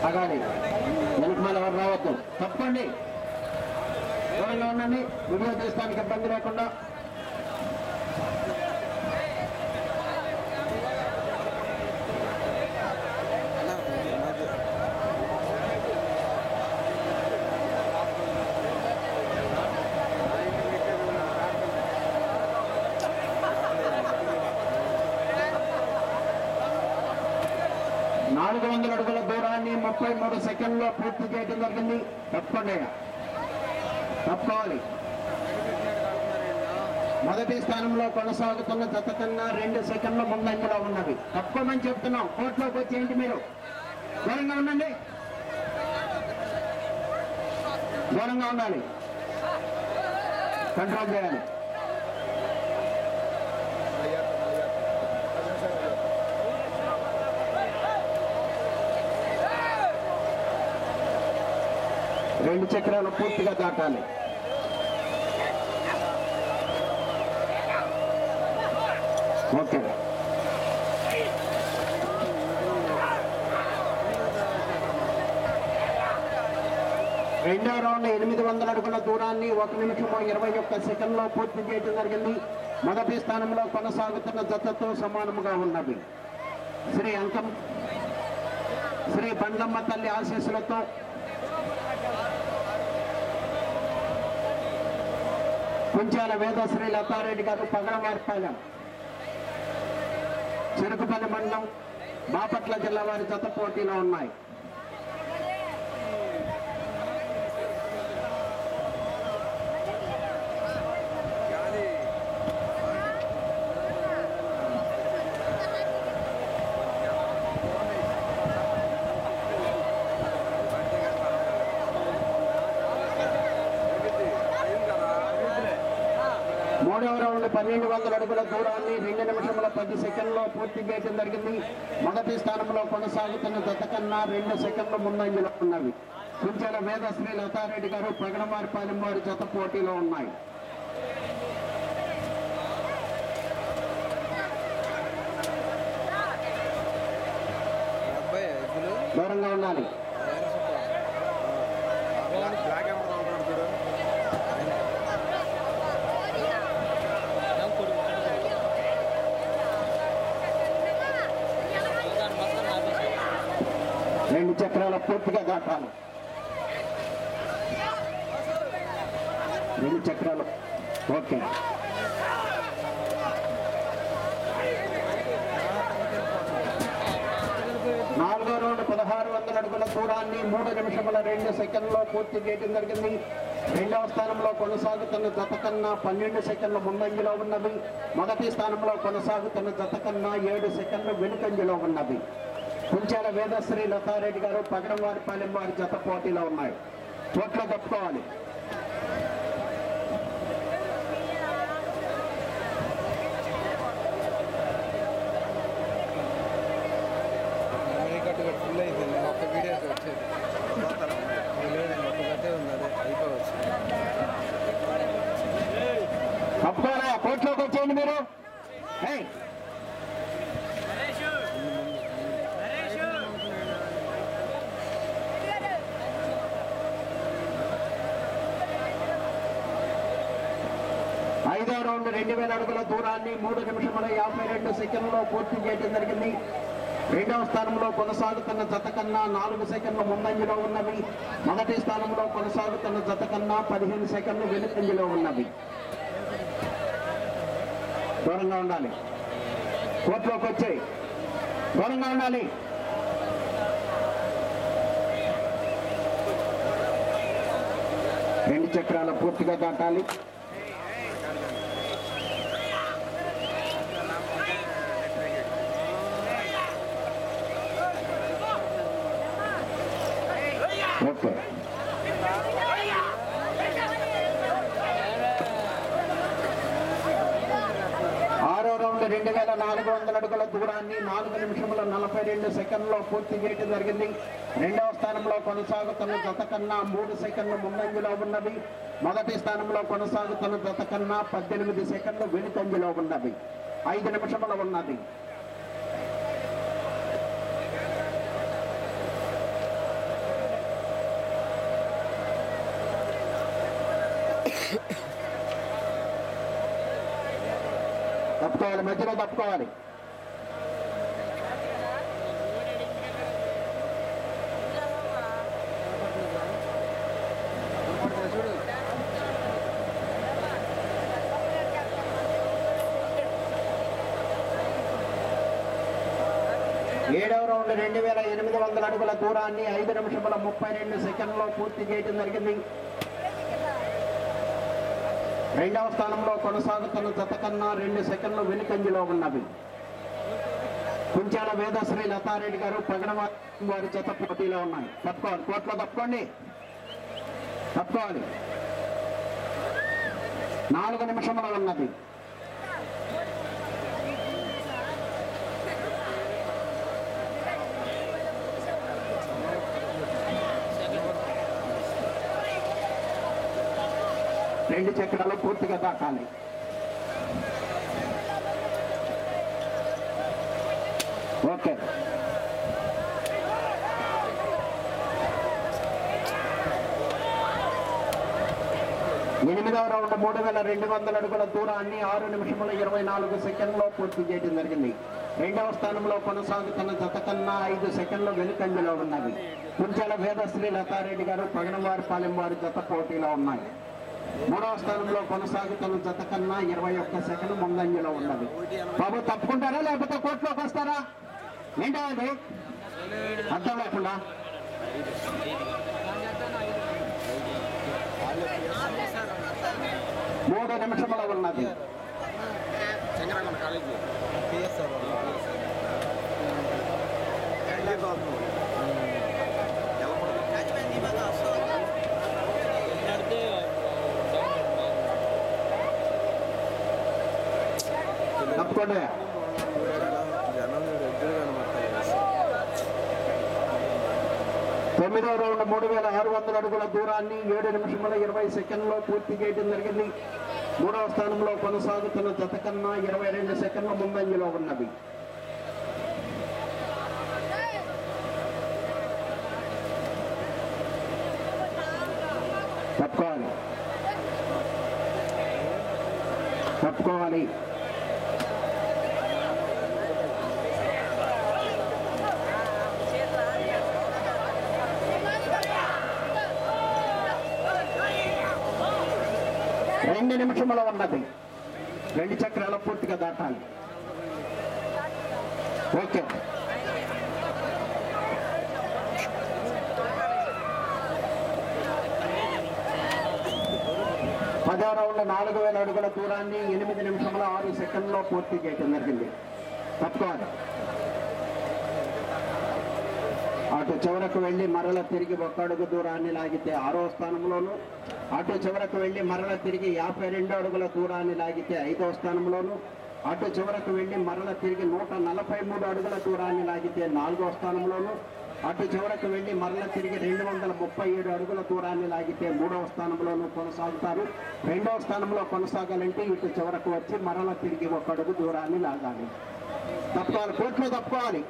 ఆగాలి వెనకమాల ఎవరు రావద్దు తప్పండి దూరంగా ఉండండి వీడియో తీసుకోవడానికి ఇబ్బంది లేకుండా నాలుగు వందల అడుగుల దూరాన్ని ముప్పై మూడు సెకండ్లో పూర్తి చేయడం జరిగింది తప్పండి తప్పుకోవాలి మొదటి స్థానంలో కొనసాగుతున్న జత కన్నా రెండు సెకండ్ల ముందంజలో ఉన్నది తప్పమని చెప్తున్నాం కోర్టులోకి వచ్చేయండి మీరు దూరంగా ఉండండి దూరంగా ఉండాలి కంట్రోల్ చేయాలి రెండు చక్రాలు పూర్తిగా దాటాలి ఓకే రెండో రౌండ్ ఎనిమిది వందల అడుగుల దూరాన్ని ఒక నిమిషము ఇరవై ఒక్క సెకండ్లో పూర్తి చేయడం జరిగింది మొదటి స్థానంలో కొనసాగుతున్న జతతో సమానముగా ఉన్నవి శ్రీ అంకం శ్రీ బండమ్మ తల్లి ఆశీస్సులతో కుంచాల వేదశ్రీ లతారెడ్డి గారు పగడవారిపాలెం చెరుకుపల్లి మండలం బాపట్ల జిల్లా వారి జత పోటీలో ఉన్నాయి మూడవ రౌండ్ పన్నెండు వందల అడుగుల దూరాన్ని రెండు నిమిషముల పది సెకండ్లో పూర్తి చేయడం జరిగింది మొదటి స్థానంలో కొనసాగుతున్న జత కన్నా రెండు సెకండ్ల ముందంజలో ఉన్నవి కుంచెల వేదశ్రీ లతారెడ్డి గారు పగడమారిపాలెం వారి జత పోటీలో ఉన్నాయి అబ్బాయి ఇప్పుడు దూరంగా ఉండాలి బ్లాక్ ఎంపర్ ఉంటాడు చూడు రెండు చక్రాల పూర్తిగా దాటాలి రెండు చక్రాలు ఓకే నాలుగో రౌండ్ పదహారు వందల అడుగుల దూరాన్ని మూడు నిమిషముల రెండు సెకండ్లో పూర్తి చేయడం జరిగింది రెండవ స్థానంలో కొనసాగుతున్న జత కన్నా పన్నెండు సెకండ్ల ముందంజలో ఉన్నవి మొదటి స్థానంలో కొనసాగుతున్న జత కన్నా ఏడు సెకండ్లు వెనుకంజలో ఉన్నవి కుంచాల వేదశ్రీ లతారెడ్డి గారు పగడం వారిపాలెం వారి జత పోటీలో ఉన్నాయి కోట్లో తప్పుకోవాలి మెమరీ కార్డు కూడా ఫుల్ అయిపోయింది నేను ఒక్క వీడియో అయితే వచ్చేది ఇది లేదు నేను ఒక్క కట్టే ఉంది అదే అయిపోవచ్చు తప్పుకోవాలా కోర్టులోకి వచ్చేయండి మీరు ఏయ్, ఐదో రౌండ్ రెండు వేల అడుగుల దూరాన్ని మూడు నిమిషముల యాభై రెండు సెకండ్లో పూర్తి చేయడం జరిగింది రెండవ స్థానంలో కొనసాగుతున్న జత కన్నా నాలుగు సెకండ్ల ముందంజలో ఉన్నవి మొదటి స్థానంలో కొనసాగుతున్న జత కన్నా పదిహేను సెకండ్లు వెనుకంజలో ఉన్నవి దూరంగా ఉండాలి కోర్టులోకి వచ్చాయి దూరంగా ఉండాలి రెండు చక్రాలు పూర్తిగా దాటాలి ఓకే ఆరో రౌండ్ రెండు వేల నాలుగు వందల అడుగుల దూరాన్ని నాలుగు నిమిషముల నలభై రెండు సెకండ్లో పూర్తి చేయడం జరిగింది రెండవ స్థానంలో కొనసాగుతున్న జత కన్నా మూడు సెకండ్లు ముందంజలో ఉన్నవి మొదటి స్థానంలో కొనసాగుతున్న జత కన్నా పద్దెనిమిది సెకండ్లు వెనుకంజలో ఉన్నవి ఐదు నిమిషముల ఉన్నది తప్పుకోవాలి మధ్యలో తప్పుకోవాలి కనపడుతుంది చూడు ఏడవ రౌండ్ రెండు వేల ఎనిమిది వందల అడుగుల దూరాన్ని ఐదు నిమిషముల ముప్పై రెండు సెకండ్లో పూర్తి చేయడం జరిగింది రెండవ స్థానంలో కొనసాగుతున్న జత కన్నా రెండు సెకండ్లు వెనుకంజలో ఉన్నవి కుంచాల వేదశ్రీ లతారెడ్డి గారు పగడవ వారి జత పోటీలో ఉన్నాయి తప్పుకోవాలి కోట్లో తప్పుకోండి తప్పుకోవాలి నాలుగు నిమిషముల ఉన్నది రెండు చక్రాలు పూర్తిగా దాటాలి ఓకే ఎనిమిదవ రౌండ్ మూడు వేల రెండు వందల అడుగుల దూరాన్ని ఆరు నిమిషముల ఇరవై నాలుగు సెకండ్లో పూర్తి చేయడం జరిగింది రెండవ స్థానంలో కొనసాగుతున్న జత కన్నా ఐదు సెకండ్లు వెనుకంజలో ఉన్నవి కుంచెల వేదశ్రీ లతారెడ్డి గారు పగనవారి పాలెం వారి జత పోటీలో ఉన్నాయి మూడవ స్థానంలో కొనసాగుతున్న జత కన్నా ఇరవై ఒక్క సెకండ్ ముందంజలో ఉన్నది బాబు తప్పుకుంటారా లేకపోతే కోర్టులోకి వస్తారా ఏంటది అర్థం లేకుండా మూడు నిమిషముల ఉన్నది చంద్రగొండ కాలేజీ పిఎస్ఆర్ బాబు తప్పకుండా జనం ఎదురు కనబడతాయి తొమ్మిదవ రౌండ్ మూడు వేల ఆరు వందల అడుగుల దూరాన్ని ఏడు నిమిషముల ఇరవై సెకండ్లో పూర్తి చేయడం జరిగింది మూడవ స్థానంలో కొనసాగుతున్న జత కన్నా ఇరవై రెండు సెకండ్ల ముందంజలో ఉన్నది తప్పుకోవాలి తప్పుకోవాలి రెండు నిమిషముల ఉన్నది రెండు చక్రాల పూర్తిగా దాటాలి ఓకే పదో రౌండ్ నాలుగు వేల అడుగుల దూరాన్ని ఎనిమిది నిమిషముల ఆరు సెకండ్లో పూర్తి చేయడం జరిగింది తప్పుకోవాలి అటు చివరకు వెళ్ళి మరల తిరిగి ఒక్క అడుగు దూరాన్ని లాగితే ఆరో స్థానంలోను అటు చివరకు వెళ్ళి మరల తిరిగి యాభై రెండు అడుగుల దూరాన్ని లాగితే ఐదో స్థానంలోను అటు చివరకు వెళ్ళి మరల తిరిగి నూట నలభై మూడు అడుగుల దూరాన్ని లాగితే నాలుగో స్థానంలోను అటు చివరకు వెళ్ళి మరల తిరిగి రెండు వందల ముప్పై ఏడు అడుగుల దూరాన్ని లాగితే మూడవ స్థానంలోనూ కొనసాగుతారు రెండవ స్థానంలో కొనసాగాలంటే ఇటు చివరకు వచ్చి మరల తిరిగి ఒక అడుగు దూరాన్ని లాగాలి తప్పుకోవాలి కోర్టులో తప్పుకోవాలి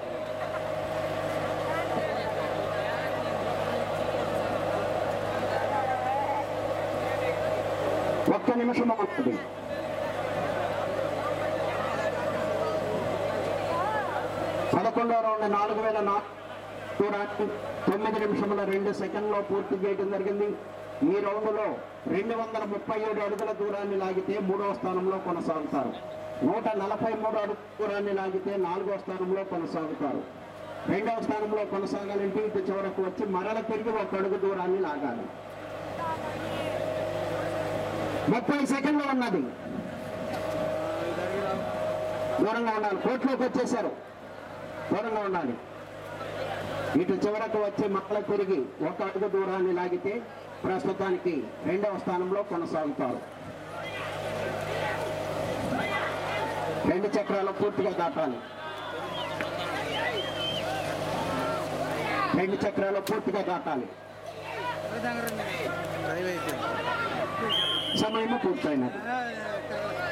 ఒక్క నిమిషం అవుతుంది పదకొండో రౌండ్ నాలుగు వేల నాలుగు దూరాన్ని తొమ్మిది నిమిషముల రెండు సెకండ్లో పూర్తి చేయడం జరిగింది ఈ రౌండ్లో రెండు వందల ముప్పై ఏడు అడుగుల దూరాన్ని లాగితే మూడవ స్థానంలో కొనసాగుతారు నూట నలభై మూడు అడుగుల దూరాన్ని లాగితే నాలుగో స్థానంలో కొనసాగుతారు రెండవ స్థానంలో కొనసాగాలంటే ఇటు చివరకు వచ్చి మరల తిరిగి ఒక అడుగు దూరాన్ని లాగాలి ముప్పై సెకండ్లు ఉన్నది దూరంగా ఉండాలి కోర్టులోకి వచ్చేసారు దూరంగా ఉండాలి ఇటు చివరకు వచ్చి మక్కల తిరిగి ఒక అడుగు దూరాన్ని లాగితే ప్రస్తుతానికి రెండవ స్థానంలో కొనసాగుతారు రెండు చక్రాలు పూర్తిగా దాటాలి రెండు చక్రాలు పూర్తిగా దాటాలి టైం అయిపోయింది సమయము పూర్తయినది